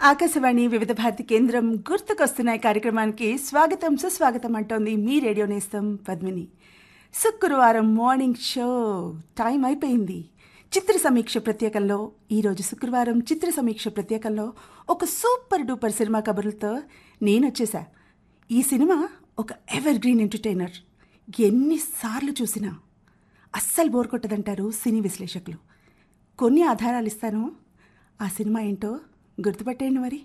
ఆకాశవాణి వివిధ భారతి కేంద్రం గుర్తుకొస్తున్నాయి కార్యక్రమానికి స్వాగతం సుస్వాగతం అంటోంది మీ రేడియో నేస్తం పద్మిని శుక్రవారం మార్నింగ్ షో టైం అయిపోయింది చిత్ర సమీక్ష ప్రత్యేకంలో ఈరోజు శుక్రవారం చిత్ర సమీక్ష ప్రత్యేకంలో ఒక సూపర్ డూపర్ సినిమా కబుర్లతో నేను వచ్చేసా ఈ సినిమా ఒక ఎవర్ గ్రీన్ ఎంటర్టైనర్ ఎన్నిసార్లు చూసినా అస్సలు బోర్ కొట్టదంటారు సినీ విశ్లేషకులు కొన్ని ఆధారాలు ఇస్తాను ఆ సినిమా ఏంటో గుర్తుపట్టేయండి మరి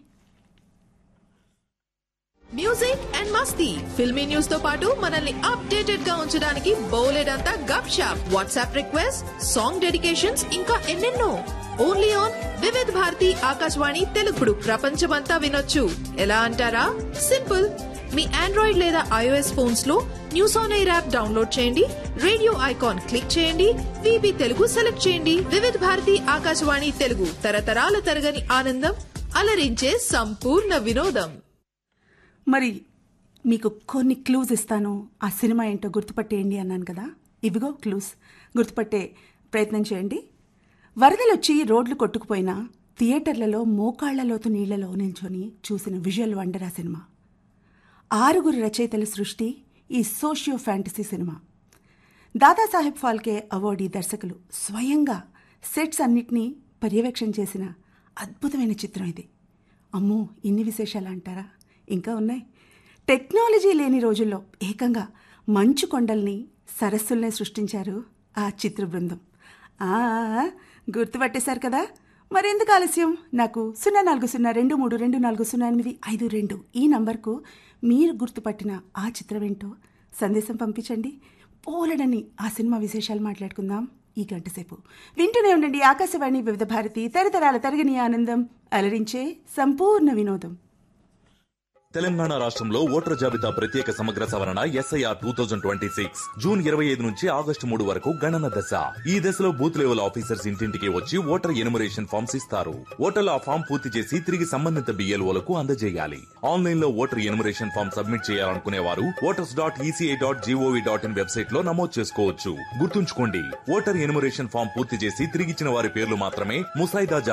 మ్యూజిక్ అండ్ మస్తీ ఫిల్మీ న్యూస్ తో పాటు మనల్ని అప్డేటెడ్ గా ఉంచడానికి బోలెడంతా గప్ షాప్ వాట్సాప్ రిక్వెస్ట్ సాంగ్ డెడికేషన్స్ ఇంకా ఎన్నెన్నో ఓన్లీ ఆన్ వివిధ్ భారతి ఆకాశవాణి తెలుగుడు ప్రపంచమంతా వినొచ్చు ఎలా అంటారా సింపుల్ మీ ఆండ్రాయిడ్ లేదా ఐఓఎస్ ఫోన్స్ లో news on air app download చేయండి రేడియో ఐకాన్ క్లిక్ చేయండి విబి తెలుగు సెలెక్ట్ చేయండి వివిధ్ భారతి ఆకాశవాణి తెలుగు తరతరాల తరగని ఆనందం అలరించే సంపూర్ణ వినోదం మరి మీకు కొన్ని క్లూస్ ఇస్తాను ఆ సినిమా ఏంటో గుర్తుపట్టేయండి అన్నాను కదా ఇవిగో క్లూస్ గుర్తుపట్టే ప్రయత్నం చేయండి వరదలు వచ్చి రోడ్లు కొట్టుకుపోయినా థియేటర్లలో మోకాళ్ల లోతు నీళ్లలో నిల్చొని చూసిన విజువల్ వండర్ ఆ సినిమా ఆరుగురు రచయితల సృష్టి ఈ socio fantasy cinema Dadasaheb Phalke awardee దర్శకులు స్వయంగా సెట్స్ అన్నిటినీ పర్యవేక్షణ చేసిన అద్భుతమైన చిత్రం ఇది అమ్మో ఇన్ని విశేషాలు అంటారా ఇంకా ఉన్నాయి టెక్నాలజీ లేని రోజుల్లో ఏకంగా మంచు కొండల్ని సరస్సుల్నే సృష్టించారు ఆ చిత్ర బృందం ఆ, గుర్తుపట్టేశారు కదా మరెందుకు ఆలస్యం నాకు సున్నా నాలుగు సున్నా రెండు మూడు రెండు నాలుగు సున్నా ఎనిమిది ఐదు రెండు ఈ నంబర్కు మీరు గుర్తుపట్టిన ఆ చిత్రం ఏంటో సందేశం పంపించండి పోలడని ఆ సినిమా విశేషాలు మాట్లాడుకుందాం ఈ గంట సేపు వింటూనే ఉండండి ఆకాశవాణి వివిధ భారతి తరతరాల తరగని ఆనందం అలరించే సంపూర్ణ వినోదం తెలంగాణ రాష్ట్రంలో ఓటర్ జాబితా ప్రత్యేక సమగ్ర సవరణ SIR two thousand twenty six June ఇరవై ఐదు నుంచి ఆగస్టు మూడు వరకు గణన దశ ఈ దశలో బూత్ లెవెల్ ఆఫీసర్స్ ఇంటింటికి వచ్చి ఓటర్ ఎనుమరేషన్ ఫామ్స్ ఇస్తారు ఓటర్లు ఆ ఫామ్ పూర్తి చేసి తిరిగి సంబంధిత బిఎల్ఓలకు అందజేయాలి ఆన్లైన్ లో ఓటర్ ఎనుమరేషన్ ఫామ్ సబ్మిట్ చేయాలనుకునే వారు voters dot ECI dot GOV dot IN website లో నమోదు చేసుకోవచ్చు గుర్తుంచుకోండి ఓటర్ ఎనుమరేషన్ ఫామ్ పూర్తి చేసి తిరిగిచ్చిన వారి పేర్లు మాత్రమే ముసాయిదా